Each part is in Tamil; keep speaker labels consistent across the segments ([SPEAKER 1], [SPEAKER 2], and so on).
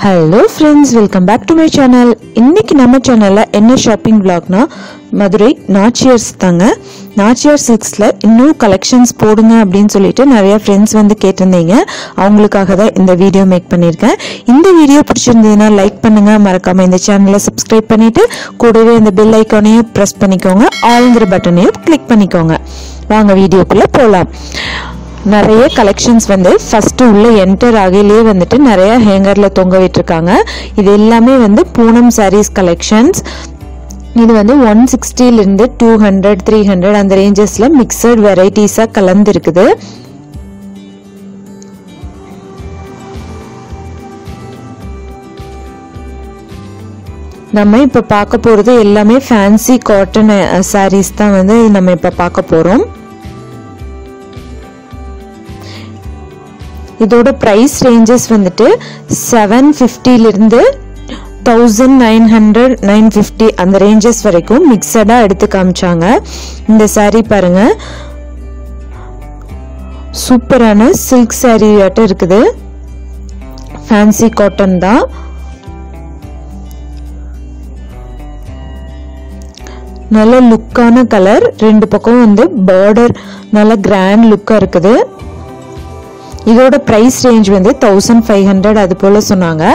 [SPEAKER 1] hello friends welcome back to my channel இன்னைக்கு நம்ம சேனலில் என்ன ஷாப்பிங் vlogனா மதுரை நாச்சியர்ஸ் தாங்க நாச்சியார் சில்க்ஸில் இன்னும் கலெக்ஷன்ஸ் போடுங்க அப்படின்னு சொல்லிட்டு நிறைய ஃப்ரெண்ட்ஸ் வந்து கேட்டிருந்தீங்க அவங்களுக்காக தான் இந்த வீடியோ மேக் பண்ணியிருக்கேன் இந்த வீடியோ பிடிச்சிருந்ததுன்னா லைக் பண்ணுங்க மறக்காம இந்த சேனலை சப்ஸ்கிரைப் பண்ணிட்டு கூடவே இந்த பெல் ஐக்கானையும் ப்ரெஸ் பண்ணிக்கோங்க ஆளுங்கிற பட்டனையும் கிளிக் பண்ணிக்கோங்க வாங்க வீடியோக்குள்ளே போகலாம் நிறைய கலெக்ஷன்ஸ் வந்து ஃபர்ஸ்ட் உள்ள என்டர் ஆகையிலேயே வந்துட்டு நிறைய ஹேங்கர்ல தொங்க விட்டுருக்காங்க இது எல்லாமே வந்து பூனம் சாரீஸ் கலெக்ஷன்ஸ் இது வந்து ஒன் சிக்ஸ்டிலேருந்து டூ ஹண்ட்ரட் த்ரீ ஹண்ட்ரட் அந்த ரேஞ்சஸில் மிக்சட் வெரைட்டிஸாக கலந்து இருக்குது நம்ம இப்போ பார்க்க போகிறது எல்லாமே ஃபேன்சி காட்டன் சாரீஸ் தான் வந்து நம்ம இப்போ பார்க்க போகிறோம் இதோட ப்ரைஸ் ரேஞ்சஸ் வந்துட்டு செவன் ஃபிஃப்டிலிருந்து thousand nine hundred nine fifty அந்த ரேஞ்சஸ் வரைக்கும் மிக்சடாக எடுத்து காமிச்சாங்க இந்த saree பாருங்க சூப்பரான சில்க் saree ஆட்டம் இருக்குது ஃபேன்சி காட்டன் தான் நல்ல லுக்கான கலர் ரெண்டு பக்கம் வந்து பார்டர் நல்ல கிராண்ட் லுக்காக இருக்குது இதோட ப்ரைஸ் ரேஞ்ச் வந்து தௌசண்ட் ஃபைவ் ஹண்ட்ரட் அது போல சொன்னாங்க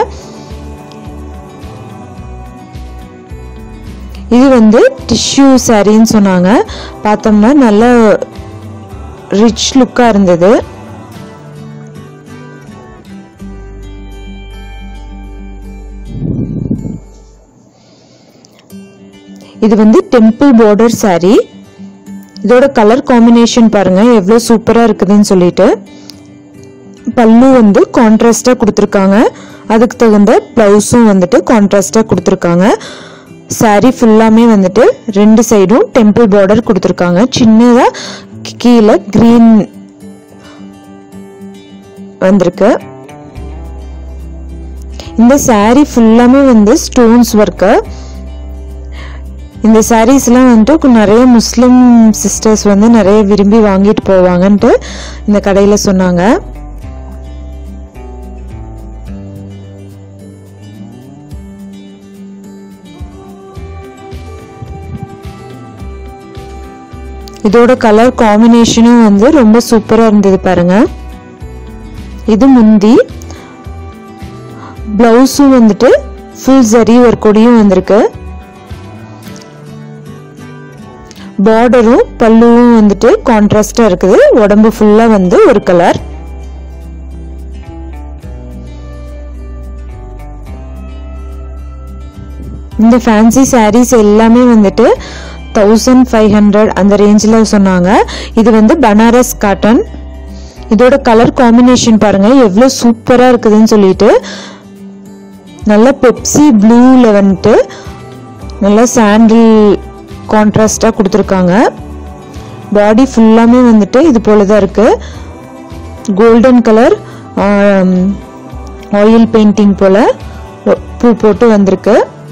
[SPEAKER 1] இது வந்து டிஷ்யூ சாரின்னு சொன்னாங்க பார்த்தோம்னா நல்ல ரிச் லுக்காக இருந்தது இது வந்து டெம்பிள் பார்டர் saree இதோட கலர் காம்பினேஷன் பாருங்க எவ்வளோ சூப்பராக இருக்குதுன்னு சொல்லிட்டு பல்லு வந்து கான்ட்ராஸ்டாக கொடுத்துருக்காங்க அதுக்கு தகுந்த ப்ளவுஸும் வந்துட்டு கான்ட்ராஸ்டாக கொடுத்துருக்காங்க saree ஃபுல்லாமே வந்துட்டு ரெண்டு சைடும் டெம்பிள் பார்டர் கொடுத்துருக்காங்க சின்னதாக கீழே க்ரீன் வந்திருக்கு இந்த saree ஃபுல்லாமே வந்து ஸ்டோன்ஸ் ஒர்க்கு இந்த சாரீஸ்லாம் வந்துட்டு நிறைய முஸ்லிம் சிஸ்டர்ஸ் வந்து நிறைய விரும்பி வாங்கிட்டு போவாங்கன்ட்டு இந்த கடையில் சொன்னாங்க இதோட கலர் காம்பினேஷனும் வந்து ரொம்ப சூப்பராக இருந்தது பாருங்க இது முந்தி பிளவுஸும் வந்துட்டு ஃபுல் ஜரி ஒரு கொடியும் வந்திருக்கு பார்டரும் பல்லுவும் வந்துட்டு கான்ட்ராஸ்டா இருக்குது உடம்பு ஃபுல்லா வந்து ஒரு கலர் இந்த ஃபேன்சி சாரீஸ் எல்லாமே வந்துட்டு தௌசண்ட் ஃபைவ் ஹண்ட்ரட் அந்த ரேஞ்சில் சொன்னாங்க இது வந்து பனாரஸ் காட்டன் இதோட கலர் காம்பினேஷன் பாருங்க எவ்வளோ சூப்பராக இருக்குதுன்னு சொல்லிட்டு நல்ல பெப்சி ப்ளூவில் வந்துட்டு நல்ல சாண்டில் கான்ட்ராஸ்டாக கொடுத்துருக்காங்க பாடி ஃபுல்லாமே வந்துட்டு இது போல தான் இருக்குது கோல்டன் கலர் ஆயில் பெயிண்டிங் போல் பூ போட்டு வந்திருக்கு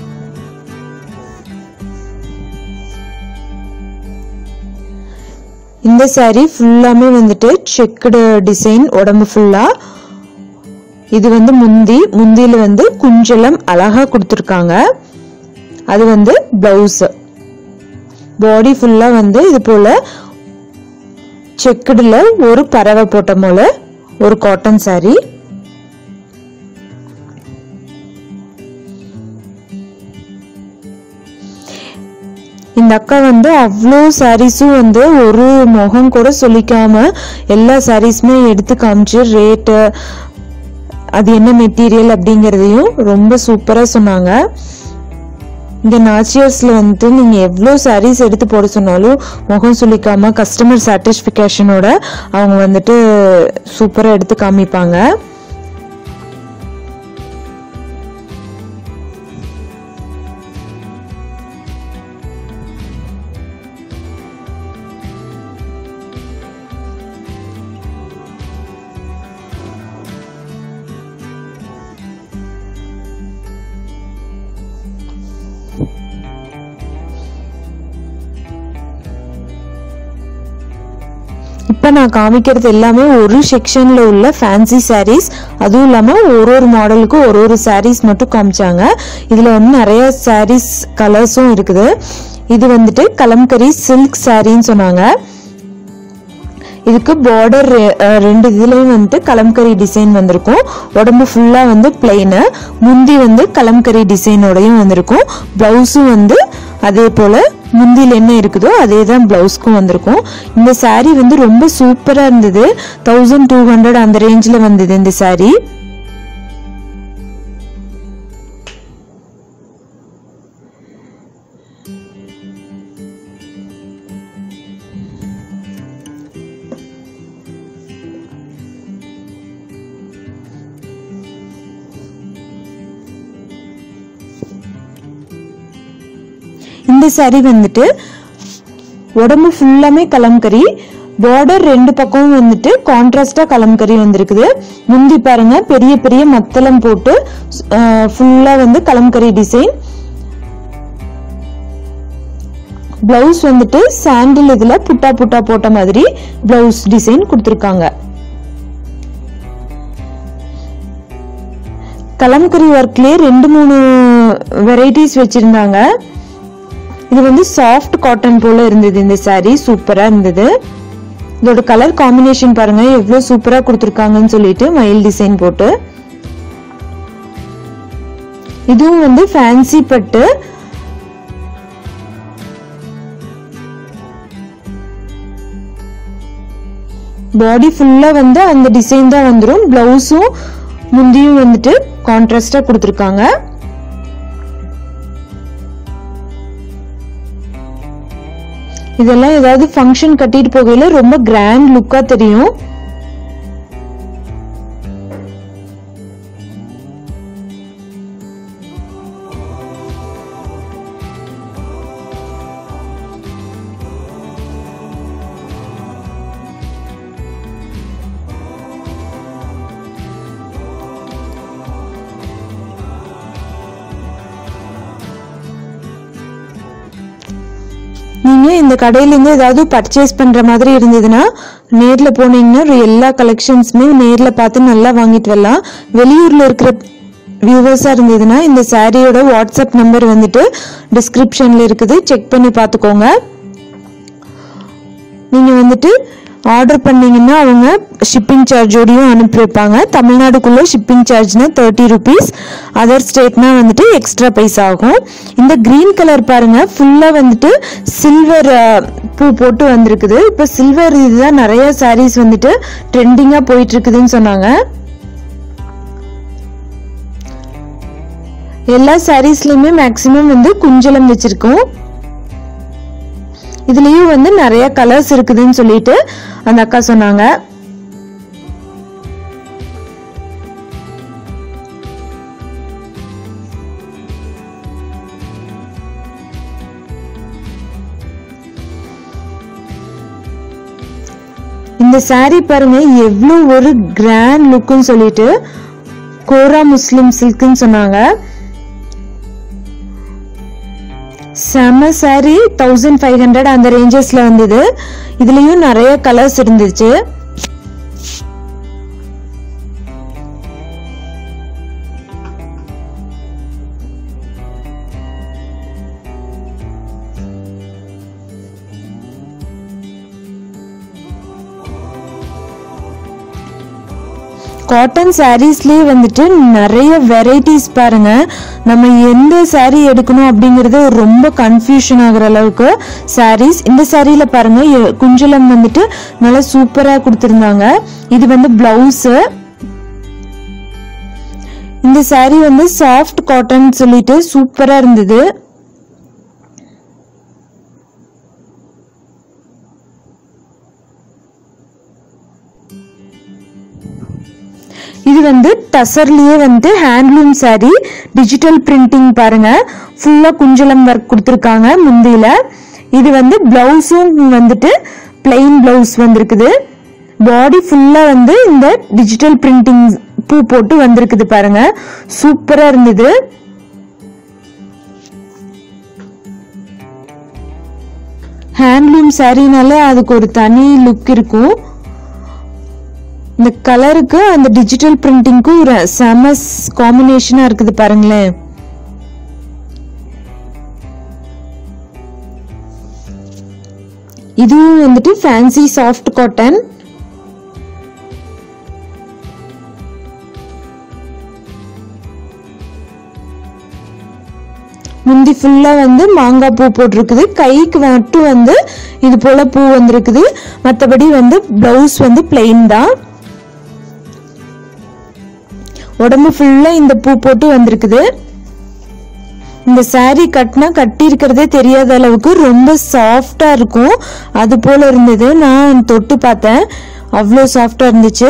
[SPEAKER 1] இந்த saree ஃபுல்லாமே வந்துட்டு செக்குடு டிசைன் உடம்பு ஃபுல்லாக இது வந்து முந்தி முந்தியில் வந்து குஞ்சலம் அழகா கொடுத்துருக்காங்க அது வந்து பிளவுஸ் பாடி ஃபுல்லா வந்து இது போல செக்குடுல ஒரு பறவை போட்ட போல ஒரு காட்டன் saree இந்த அக்கா வந்து அவ்வளோ சாரீஸும் வந்து ஒரு முகம் கூட சொல்லிக்காம எல்லா சாரீஸுமே எடுத்து காமிச்சு ரேட்டு அது என்ன மெட்டீரியல் அப்படிங்கிறதையும் ரொம்ப சூப்பராக சொன்னாங்க இங்கே நாச்சியர்ஸில் வந்துட்டு நீங்கள் எவ்வளோ சாரீஸ் எடுத்து போட சொன்னாலும் முகம் சுளிக்காம கஸ்டமர் சாட்டிஸ்ஃபிகேஷனோட அவங்க வந்துட்டு சூப்பராக எடுத்து காமிப்பாங்க இப்போ இப்போ நான் காமிக்கிறது எல்லாமே ஒரு செக்ஷனில் உள்ள ஃபேன்சி sarees அதுவும் இல்லாமல் ஒரு ஒரு மாடலுக்கும் ஒரு ஒரு sarees மட்டும் காமிச்சாங்க இதில் வந்து நிறைய sarees கலர்ஸும் இருக்குது இது வந்துட்டு கலம்கரி சில்க் சாரின்னு சொன்னாங்க இதுக்கு பார்டர் ரெண்டு இதுலயும் வந்துட்டு கலம்கரி டிசைன் வந்திருக்கும் உடம்பு ஃபுல்லா வந்து பிளெயின் முந்தி வந்து கலம்கரி டிசைனோடையும் வந்திருக்கும் பிளவுஸும் வந்து அதே போல முந்தியில் என்ன இருக்குதோ அதே தான் பிளவுஸ்க்கும் வந்திருக்கும் இந்த saree வந்து ரொம்ப சூப்பரா இருந்தது தௌசண்ட் டூ ஹண்ட்ரட் அந்த ரேஞ்சில் வந்தது இந்த saree இந்த saree வந்துட்டு உடம்பு ஃபுல்லாமே கலம்கரி பார்டர் ரெண்டு பக்கமும் வந்துட்டு கான்ட்ராஸ்டா கலம்கரி வந்திருக்குது முந்தி பாருங்க பெரிய பெரிய மத்தளம் போட்டு ஃபுல்லா வந்து கலம்கரி டிசைன் பிளவுஸ் வந்துட்டு சாண்டில் இதுல புட்டா புட்டா போட்ட மாதிரி பிளவுஸ் டிசைன் கொடுத்துருக்காங்க கலம்கரி ஒர்க்லயே ரெண்டு மூணு வெரைட்டிஸ் வச்சிருந்தாங்க இது வந்து சாஃப்ட் காட்டன் போல இருந்தது இந்த saree சூப்பரா இருந்தது இதோட கலர் காம்பினேஷன் பாருங்க எவ்வளவு சூப்பரா கொடுத்துருக்காங்கன்னு சொல்லிட்டு மயில் டிசைன் போட்டு இதுவும் வந்து ஃபேன்சி பட்டு பாடி ஃபுல்லா வந்து அந்த டிசைன் தான் வந்துடும் பிளவுஸும் முந்தியும் வந்துட்டு கான்ட்ராஸ்டா கொடுத்துருக்காங்க இதெல்லாம் ஏதாவது ஃபங்க்ஷன் கட்டிட்டு போகையில ரொம்ப கிராண்ட் லுக்கா தெரியும் நீங்க இந்த கடையில இருந்து ஏதாவது பர்ச்சேஸ் பண்ற மாதிரி இருந்ததுன்னா நேர்ல போனீங்கன்னா ஒரு எல்லா கலெக்ஷன்ஸுமே நேர்ல பார்த்து நல்லா வாங்கிட்டு வரலாம் வெளியூர்ல இருக்கிற வியூவர்ஸா இருந்ததுன்னா இந்த சாரியோட வாட்ஸ்அப் நம்பர் வந்துட்டு டிஸ்கிரிப்ஷன்ல இருக்குது செக் பண்ணி பார்த்துக்கோங்க நீங்க வந்துட்டு ஆர்டர் பண்ணீங்கன்னா அவங்க ஷிப்பிங் சார்ஜோடையும் அனுப்பி வைப்பாங்க தமிழ்நாடுக்குள்ள ஷிப்பிங் சார்ஜ்னா தேர்ட்டி ருபீஸ் அதர் ஸ்டேட்னா வந்துட்டு எக்ஸ்ட்ரா பைசா ஆகும் இந்த கிரீன் கலர் பாருங்க ஃபுல்லா வந்துட்டு சில்வர் பூ போட்டு வந்திருக்குது இப்போ சில்வர் இதுதான் நிறைய சாரீஸ் வந்துட்டு ட்ரெண்டிங்கா போயிட்டு இருக்குதுன்னு சொன்னாங்க எல்லா சாரீஸ்லயுமே மேக்சிமம் வந்து குஞ்சலம் வச்சிருக்கோம் இதுலயும் வந்து நிறைய கலர்ஸ் இருக்குதுன்னு சொல்லிட்டு அந்த அக்கா சொன்னாங்க இந்த saree பாருங்க எவ்வளோ ஒரு கிராண்ட் லுக்குன்னு சொல்லிட்டு கோரா முஸ்லிம் சில்க்னு சொன்னாங்க செம saree தௌசண்ட் ஃபைவ் ஹண்ட்ரட் அந்த ரேஞ்சஸ்ல வந்தது இதுலயும் நிறைய கலர்ஸ் இருந்துச்சு காட்டன் சாரீஸ்லயே வந்துட்டு நிறைய வெரைட்டிஸ் பாருங்க நம்ம எந்த saree எடுக்கணும் அப்படிங்கறது ஒரு ரொம்ப கன்ஃபியூஷன் ஆகுற அளவுக்கு sarees இந்த சாரியில பாருங்க எ- குஞ்சலம் வந்துட்டு நல்லா சூப்பரா கொடுத்திருந்தாங்க இது வந்து பிளவுஸ் இந்த saree வந்து சாஃப்ட் காட்டன் சொல்லிட்டு சூப்பரா இருந்தது இது வந்து டசர்லயே வந்து ஹேண்ட்லூம் saree டிஜிட்டல் பிரிண்டிங் பாருங்க ஃபுல்லா குஞ்சலம் ஒர்க் கொடுத்துருக்காங்க முந்தியில இது வந்து பிளவுஸும் வந்துட்டு பிளெயின் பிளவுஸ் வந்திருக்குது பாடி ஃபுல்லா வந்து இந்த டிஜிட்டல் பிரிண்டிங் பூ போட்டு வந்திருக்குது பாருங்க சூப்பரா இருந்தது ஹேண்ட்லூம் சாரினால அதுக்கு ஒரு தனி லுக் இருக்கும் இந்த கலருக்கு அந்த டிஜிட்டல் பிரிண்டிங்க்கும் ஒரு செம காம்பினேஷனா இருக்குது பாருங்களேன் இதுவும் வந்துட்டு ஃபேன்சி சாஃப்ட் காட்டன் முந்தி ஃபுல்லா வந்து மாங்காய் பூ போட்டிருக்குது கைக்கு மட்டும் வந்து இது போல பூ வந்திருக்குது மற்றபடி வந்து பிளவுஸ் வந்து பிளெயின் தான் உடம்பு ஃபுல்லா இந்த பூ போட்டு வந்திருக்குது இந்த saree கட்டினா கட்டி இருக்கிறதே தெரியாத அளவுக்கு ரொம்ப சாஃப்டா இருக்கும் அது போல இருந்தது நான் தொட்டு பார்த்தேன் அவ்வளோ சாஃப்டா இருந்துச்சு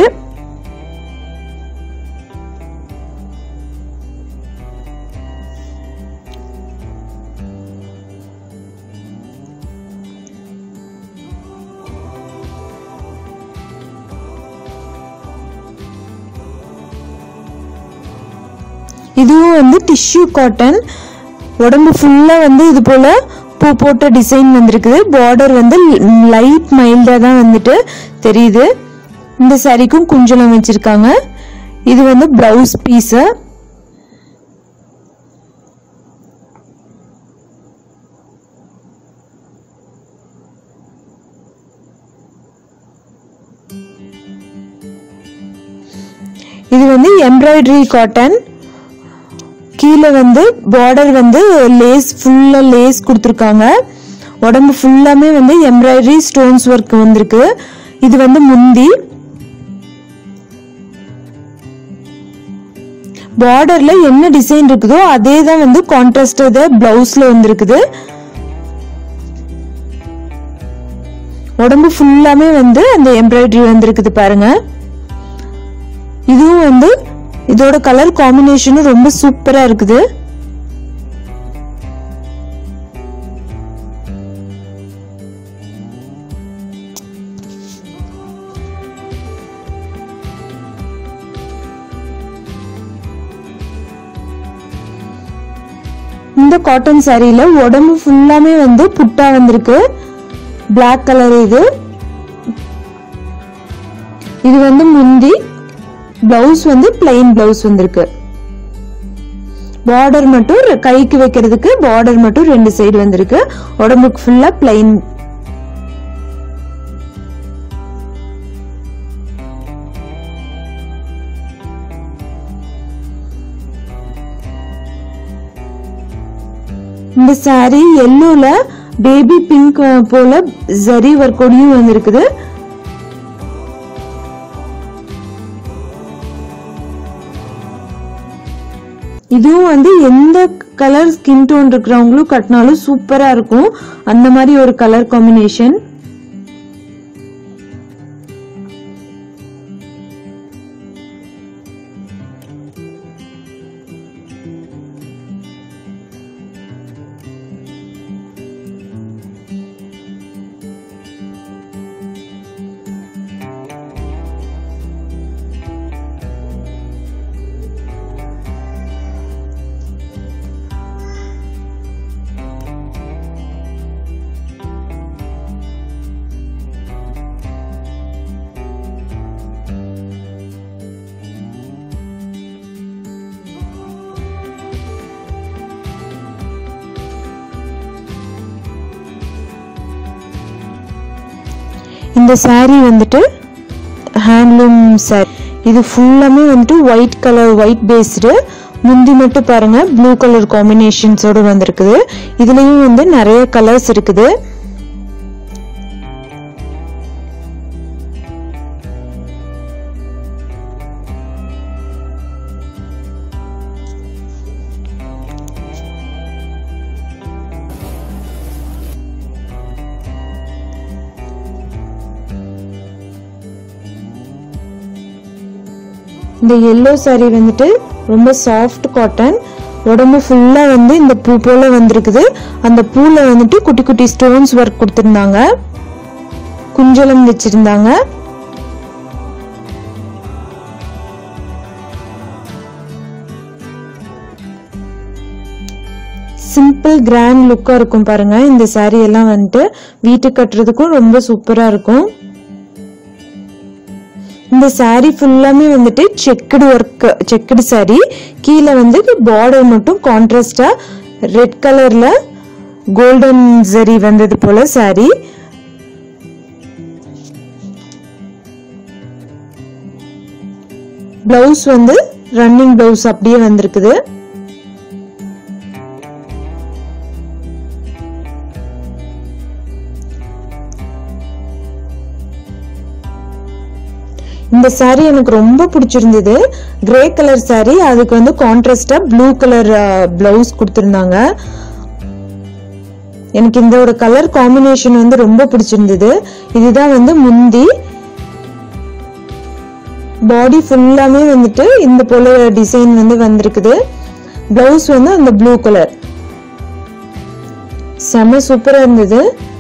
[SPEAKER 1] இதுவும் வந்து டிஷ்யூ காட்டன் உடம்பு ஃபுல்லாக வந்து இது போல் பூ போட்ட டிசைன் வந்திருக்குது பார்டர் வந்து லைட் மைல்டாக தான் வந்துட்டு தெரியுது இந்த சாரிக்கும் குஞ்சலம் வச்சிருக்காங்க இது வந்து ப்ளவுஸ் பீஸு இது வந்து எம்ப்ராய்டரி காட்டன் கீழே வந்து பார்டர் வந்து லேஸ் ஃபுல்லா லேஸ் கொடுத்துருக்காங்க உடம்பு ஃபுல்லாமே வந்து எம்ப்ராய்டரி ஸ்டோன்ஸ் ஒர்க் வந்திருக்கு இது வந்து முந்தி பார்டர்ல என்ன டிசைன் இருக்குதோ அதே தான் வந்து கான்ட்ராஸ்ட் பிளவுஸ்ல வந்திருக்குது உடம்பு ஃபுல்லாமே வந்து அந்த எம்ப்ராய்டரி வந்திருக்குது பாருங்க இதுவும் வந்து இதோட கலர் காம்பினேஷனும் ரொம்ப சூப்பரா இருக்குது இந்த காட்டன் சாரியில உடம்பு ஃபுல்லாமே வந்து புட்டா வந்திருக்கு Black கலர் இது இது வந்து முந்தி பிளவுஸ் வந்து பிளைன் பிளவுஸ் வந்திருக்கு பார்டர் மட்டும் ரெ- கைக்கு வைக்கிறதுக்கு பார்டர் மட்டும் ரெண்டு சைடு வந்திருக்கு உடம்புக்கு ஃபுல்லா பிளைன் இந்த saree எல்லோல பேபி பிங்க் போல ஜரி ஒர்க்கோடையும் வந்திருக்குது இதுவும் வந்து எந்த கலர் ஸ்கின் டோன் இருக்கிறவங்களும் கட்டினாலும் சூப்பரா இருக்கும் அந்த மாதிரி ஒரு கலர் காம்பினேஷன் இந்த saree வந்துட்டு ஹேண்ட்லூம் saree இது ஃபுல்லாமே வந்துட்டு ஒயிட் கலர் ஒயிட் பேஸ்டு முந்தி மட்டும் பாருங்க ப்ளூ கலர் காம்பினேஷன்ஸோட வந்திருக்குது இதுலயும் வந்து நிறைய கலர்ஸ் இருக்குது இந்த எல்லோ saree வந்துட்டு ரொம்ப சாஃப்ட் காட்டன் உடம்பு ஃபுல்லா வந்து இந்த பூ போல வந்திருக்குது அந்த பூல வந்துட்டு குட்டி குட்டி ஸ்டோன்ஸ் ஒர்க் கொடுத்திருந்தாங்க குஞ்சலம் வச்சிருந்தாங்க சிம்பிள் கிராண்ட் லுக்கா இருக்கும் பாருங்க இந்த saree எல்லாம் வந்துட்டு வீட்டுக்கு கட்டுறதுக்கும் ரொம்ப சூப்பரா இருக்கும் இந்த saree ஃபுல்லாமே வந்துட்டு செக்குடு ஒர்க் செக்குடு saree கீழே வந்து பார்டர் மட்டும் கான்ட்ராஸ்டா ரெட் கலர்ல கோல்டன் ஜரி வந்தது போல saree பிளவுஸ் வந்து ரன்னிங் பிளவுஸ் அப்படியே வந்திருக்குது இந்த saree எனக்கு ரொம்ப பிடிச்சிருந்தது கிரே கலர் saree அதுக்கு வந்து கான்ட்ராஸ்டா ப்ளூ கலர் பிளவுஸ் கொடுத்துருந்தாங்க எனக்கு இதோட கலர் காம்பினேஷன் வந்து ரொம்ப பிடிச்சிருந்தது இதுதான் வந்து முந்தி பாடி ஃபுல்லாமே வந்துட்டு இந்த போல டிசைன் வந்து வந்திருக்குது பிளவுஸ் வந்து அந்த ப்ளூ கலர் செம சூப்பரா இருந்தது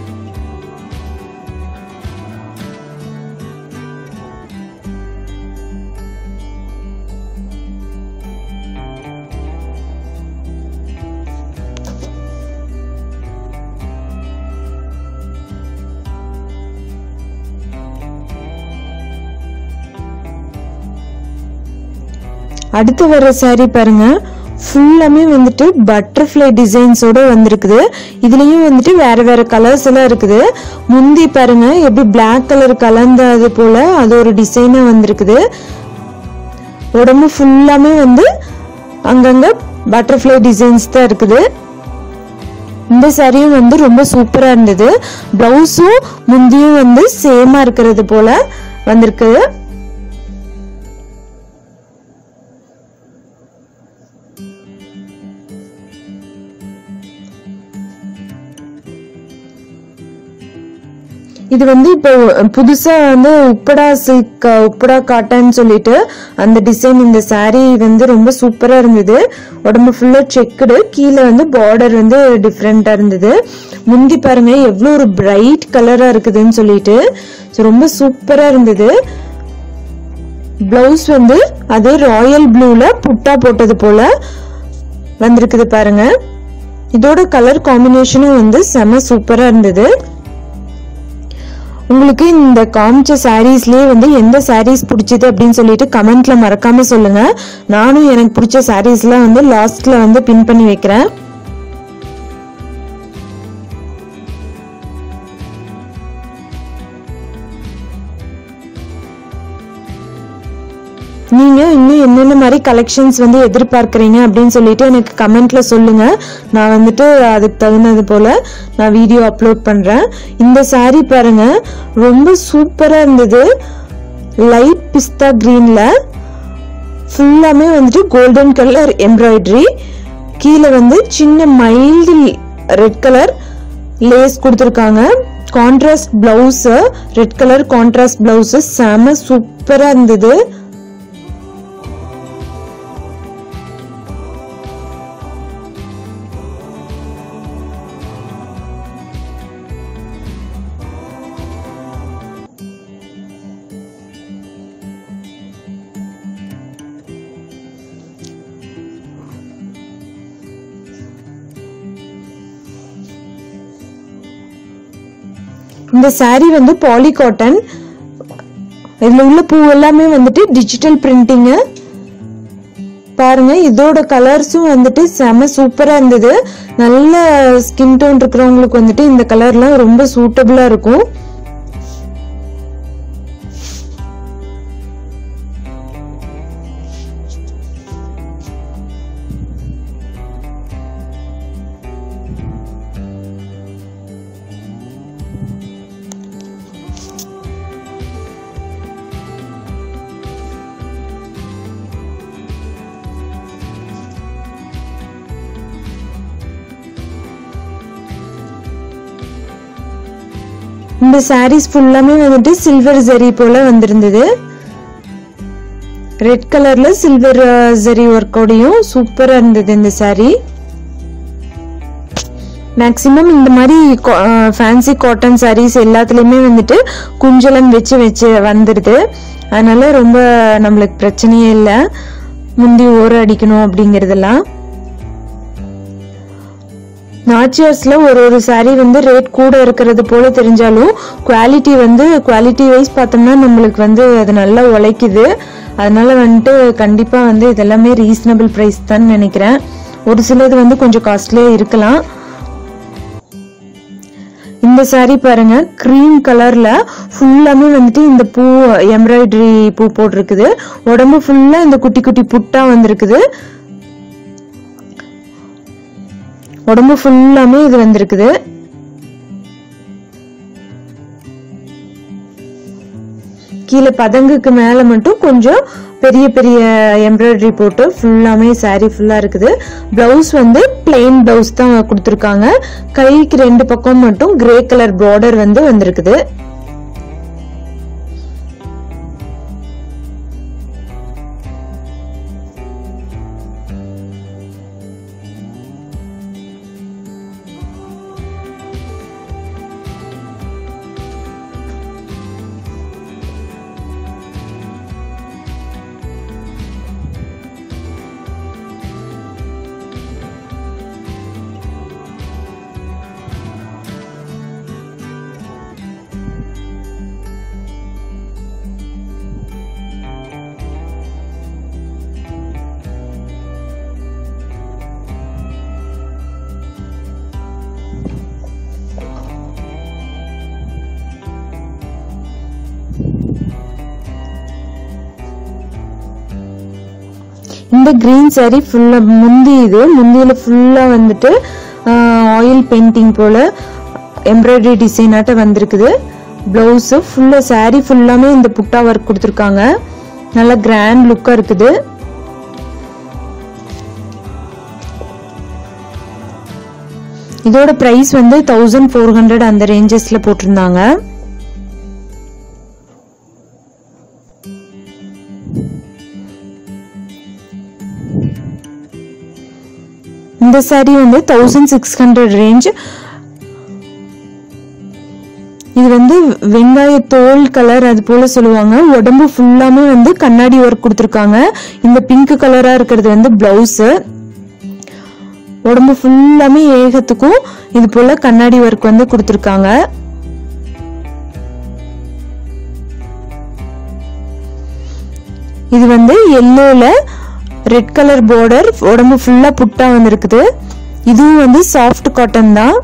[SPEAKER 1] அடுத்து வர saree பாருங்க ஃபுல்லாமே வந்துட்டு பட்டர்ஃப்ளை டிசைன்ஸோட வந்திருக்குது இதுலயும் வந்துட்டு வேற வேற கலர்ஸ் எல்லாம் இருக்குது முந்தி பாருங்க எப்படி Black கலர் கலந்தது போல அது ஒரு டிசைனா வந்திருக்குது உடம்பு ஃபுல்லாமே வந்து அங்கங்க பட்டர்ஃப்ளை டிசைன்ஸ் தான் இருக்குது இந்த சாரியும் வந்து ரொம்ப சூப்பரா இருந்தது பிளவுஸும் முந்தியும் வந்து சேமா இருக்கிறது போல வந்திருக்குது இது வந்து இப்போ புதுசா வந்து உப்படா சில்க் உப்படா காட்டன் சொல்லிட்டு அந்த டிசைன் இந்த saree வந்து ரொம்ப சூப்பரா இருந்தது உடம்பு ஃபுல்லா செக்குடு கீழே வந்து பார்டர் வந்து டிஃப்ரெண்டா இருந்தது முந்தி பாருங்க எவ்வளவு ஒரு பிரைட் கலரா இருக்குதுன்னு சொல்லிட்டு So, ரொம்ப சூப்பரா இருந்தது பிளவுஸ் வந்து அதே ராயல் ப்ளூல புட்டா போட்டது போல வந்திருக்குது பாருங்க இதோட கலர் காம்பினேஷனும் வந்து செம சூப்பரா இருந்தது உங்களுக்கு இந்த காமிச்ச சாரீஸ்லயே வந்து எந்த சாரீஸ் பிடிச்சது அப்படின்னு சொல்லிட்டு கமெண்ட்ல மறக்காம சொல்லுங்க நானும் எனக்கு பிடிச்ச சாரீஸ்லாம் வந்து லாஸ்ட்ல வந்து பின் பண்ணி வைக்கிறேன் நீங்க இன்னும் என்னென்ன மாதிரி கலெக்ஷன்ஸ் வந்து எதிர்பார்க்கறீங்க அப்படின்னு சொல்லிட்டு எனக்கு கமெண்ட்ல சொல்லுங்க நான் வந்துட்டு அதுக்கு தகுந்தது போல நான் வீடியோ அப்லோட் பண்றேன் இந்த saree பாருங்க ரொம்ப சூப்பரா இருந்தது லைட் பிஸ்தா கிரீன்ல ஃபுல்லாமே வந்துட்டு கோல்டன் கலர் எம்ப்ராய்டரி கீழே வந்து சின்ன மைல்டு ரெட் கலர் லேஸ் கொடுத்துருக்காங்க contrast blouse red colour contrast blouse செம சூப்பரா இருந்தது இந்த saree வந்து பாலி காட்டன் இதுல உள்ள பூ எல்லாமே வந்துட்டு டிஜிட்டல் பிரிண்டிங்கு பாருங்க இதோட கலர்ஸும் வந்துட்டு செம சூப்பரா இருந்தது நல்ல ஸ்கின் டோன் இருக்கிறவங்களுக்கு வந்துட்டு இந்த கலர்லாம் ரொம்ப சூட்டபிளா இருக்கும் இந்த சாரீஸ் ஃபுல்லாமே வந்துட்டு சில்வர் ஜரி போல வந்திருந்தது ரெட் கலர்ல சில்வர் ஜரி ஒர்க்கோடையும் சூப்பரா இருந்தது இந்த saree மேக்ஸிமம் இந்த மாதிரி ஃபேன்சி காட்டன் sarees எல்லாத்துலயுமே வந்துட்டு குஞ்சலம் வச்சு வச்சு வந்துடுது அதனால ரொம்ப நம்மளுக்கு பிரச்சனையே இல்லை முந்தி ஓர அடிக்கணும் அப்படிங்கறதெல்லாம் நாச்சியார்ஸ்ல ஒரு ஒரு saree வந்து ரேட் கூட இருக்கிறது போல தெரிஞ்சாலும் குவாலிட்டி வந்து குவாலிட்டி வைஸ் பார்த்தோம்னா நம்மளுக்கு வந்து அது நல்லா உழைக்குது அதனால வந்துட்டு கண்டிப்பா வந்து இதெல்லாமே ரீசனபிள் ப்ரைஸ் தான் நினைக்கிறேன் ஒரு சிலது வந்து கொஞ்சம் காஸ்ட்லியா இருக்கலாம் இந்த saree பாருங்க க்ரீம் கலர்ல ஃபுல்லாமே வந்துட்டு இந்த பூ எம்ப்ராய்டரி பூ போட்டிருக்குது உடம்பு ஃபுல்லா இந்த குட்டி குட்டி புட்டா வந்திருக்குது உடம்பு ஃபுல்லாமே இது வந்திருக்குது கீழே பதங்குக்கு மேல மட்டும் கொஞ்சம் பெரிய பெரிய எம்ப்ராய்டரி போட்டு ஃபுல்லாமே saree ஃபுல்லா இருக்குது பிளவுஸ் வந்து பிளெயின் பிளவுஸ் தான் கொடுத்துருக்காங்க கைக்கு ரெண்டு பக்கம் மட்டும் கிரே கலர் பார்டர் வந்து வந்திருக்குது இந்த கிரீன் saree ஃபுல்லா முந்தி இது முந்தியில ஃபுல்லா வந்துட்டு ஆயில் பெயிண்டிங் போல எம்ப்ராய்டரி டிசைன் ஆட்ட வந்திருக்குது பிளவுஸ் ஃபுல்லா saree ஃபுல்லாமே இந்த புட்டா ஒர்க் கொடுத்துருக்காங்க நல்ல கிராண்ட் லுக்கா இருக்குது இதோட பிரைஸ் வந்து தௌசண்ட் ஃபோர் ஹண்ட்ரட் அந்த ரேஞ்சஸ்ல போட்டிருந்தாங்க இந்த saree வந்து தௌசண்ட் சிக்ஸ் ஹண்ட்ரட் ரேஞ்ச் இது வந்து வெங்காய தோல் கலர் அது போல சொல்லுவாங்க உடம்பு ஃபுல்லாமே வந்து கண்ணாடி ஒர்க் கொடுத்துருக்காங்க இந்த பிங்க் கலரா இருக்கிறது வந்து பிளவுஸ் உடம்பு ஃபுல்லாமே ஏகத்துக்கும் இது போல கண்ணாடி ஒர்க் வந்து கொடுத்துருக்காங்க இது வந்து எல்லோல ரெட் கலர் பார்டர் உடம்பு ஃபுல்லா புட்டா வந்திருக்குது இதுவும் வந்து சாஃப்ட் காட்டன் தான்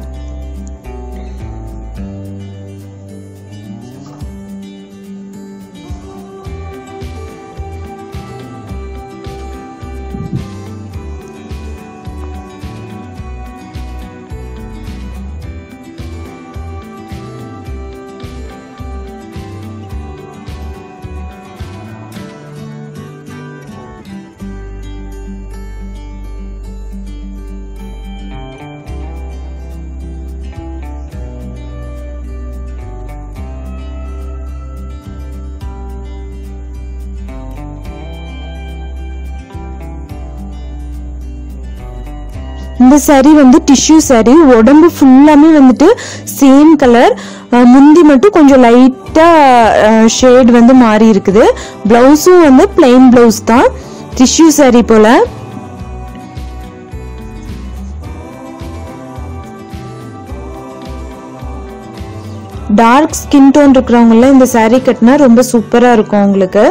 [SPEAKER 1] இந்த saree வந்து டிஷ்யூ saree உடம்பு ஃபுல்லாமே வந்துட்டு சேம் கலர் முந்தி மட்டும் கொஞ்சம் லைட்டா ஷேட் வந்து மாறி இருக்குது பிளவுஸும் வந்து பிளெயின் பிளவுஸ் தான் டிஷ்யூ saree போல டார்க் ஸ்கின் டோன் இருக்கிறவங்கள இந்த saree கட்டினா ரொம்ப சூப்பரா இருக்கும் உங்களுக்கு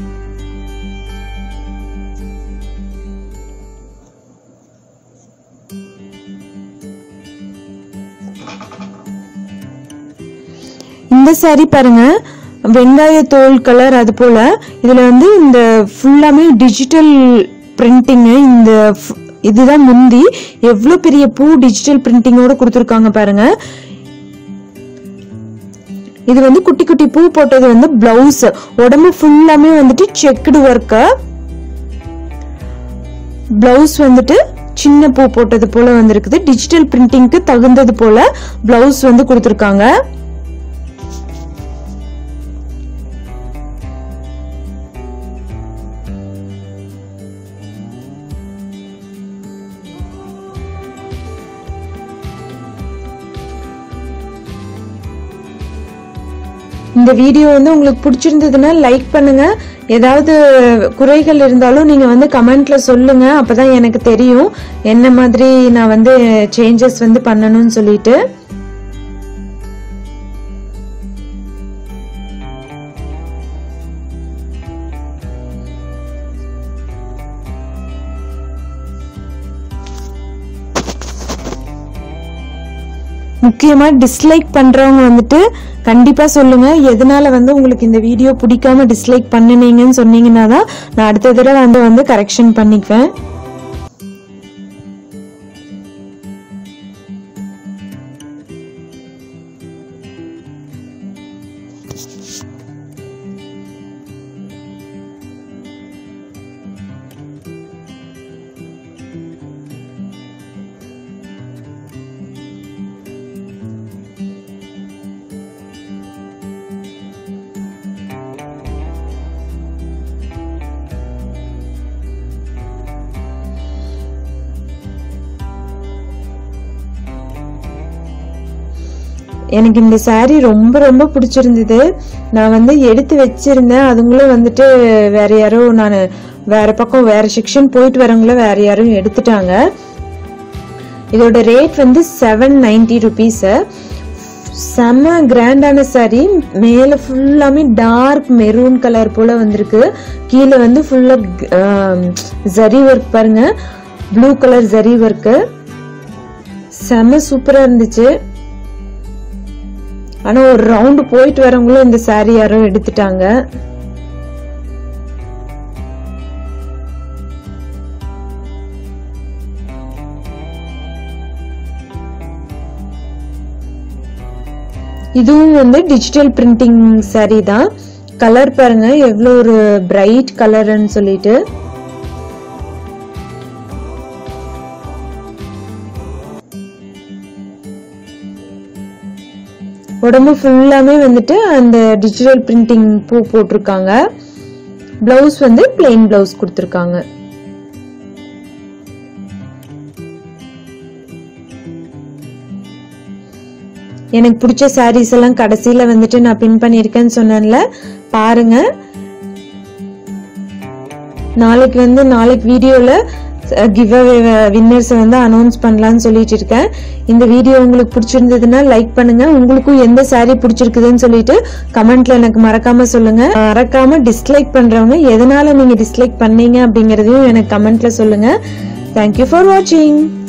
[SPEAKER 1] இந்த saree பாருங்க வெங்காய தோல் கலர் அது போல இதுல வந்து இந்த ஃபுல்லாமே டிஜிட்டல் பிரிண்டிங் இந்த f- இதுதான் முந்தி எவ்வளவு பெரிய பூ டிஜிட்டல் பிரிண்டிங்கோட கொடுத்துருக்காங்க பாருங்க இது வந்து குட்டி குட்டி பூ போட்டது வந்து பிளவுஸ் உடம்பு ஃபுல்லாமே வந்துட்டு செக்குடு ஒர்க்கு பிளவுஸ் வந்துட்டு சின்ன பூ போட்டது போல வந்திருக்குது டிஜிட்டல் பிரிண்டிங்க்கு தகுந்தது போல பிளவுஸ் வந்து கொடுத்துருக்காங்க இந்த வீடியோ வந்து உங்களுக்கு பிடிச்சிருந்ததுன்னா லைக் பண்ணுங்க ஏதாவது குறைகள் இருந்தாலும் நீங்கள் வந்து கமெண்ட்ல சொல்லுங்க அப்பதான் எனக்கு தெரியும் என்ன மாதிரி நான் வந்து சேஞ்சஸ் வந்து பண்ணணும்னு சொல்லிட்டு முக்கியமா டிஸ்லைக் பண்றவங்க வந்துட்டு கண்டிப்பா சொல்லுங்க எதனால வந்து உங்களுக்கு இந்த வீடியோ பிடிக்காம டிஸ்லைக் பண்ணுனீங்கன்னு சொன்னீங்கன்னா தான் நான் அடுத்த தடவை வந்து வந்து கரெக்ஷன் பண்ணிக்குவேன் எனக்கு இந்த saree ரொம்ப ரொம்ப பிடிச்சிருந்தது நான் வந்து எடுத்து வச்சிருந்தேன் அதுங்களும் வந்துட்டு வேற யாரோ நான் வேற பக்கம் வேற செக்ஷன் போயிட்டு வரவங்கள வேற யாரும் எடுத்துட்டாங்க இதோட ரேட் வந்து செவன் நைன்டி ருபீஸ் செம்ம கிராண்டான saree மேல ஃபுல்லாமே டார்க் மெரூன் கலர் போல வந்திருக்கு கீழே வந்து ஃபுல்லா ஜரி ஒர்க் பாருங்க ப்ளூ கலர் ஜரி ஒர்க்கு செம்ம சூப்பரா இருந்துச்சு ஆனா ஒரு ரவுண்டு போயிட்டு வரவங்களும் இந்த saree யாரோ எடுத்துட்டாங்க இதுவும் வந்து டிஜிட்டல் பிரிண்டிங் saree தான் கலர் பாருங்க எவ்வளோ ஒரு பிரைட் கலர்னு சொல்லிட்டு உடம்பு ஃபுல்லாமே வந்துட்டு அந்த டிஜிட்டல் பிரிண்டிங் பூ போட்டிருக்காங்க பிளவுஸ் வந்து பிளெயின் பிளவுஸ் கொடுத்துருக்காங்க எனக்கு பிடிச்ச சாரீஸ் எல்லாம் கடைசியில வந்துட்டு நான் பின் பண்ணியிருக்கேன்னு சொன்னேன்ல பாருங்க நாளைக்கு வந்து நாளைக்கு வீடியோல கிவ் அவே வின்னர்ஸை வந்து அனௌன்ஸ் பண்ணலாம்னு சொல்லிட்டு இருக்கேன் இந்த வீடியோ உங்களுக்கு பிடிச்சிருந்ததுன்னா லைக் பண்ணுங்க உங்களுக்கும் எந்த saree பிடிச்சிருக்குதுன்னு சொல்லிட்டு கமெண்ட்ல எனக்கு மறக்காம சொல்லுங்க மறக்காம டிஸ்லைக் பண்றவங்க எதனால நீங்க டிஸ்லைக் பண்ணீங்க அப்படிங்கறதையும் எனக்கு கமெண்ட்ல சொல்லுங்க தேங்க்யூ ஃபார் வாட்சிங்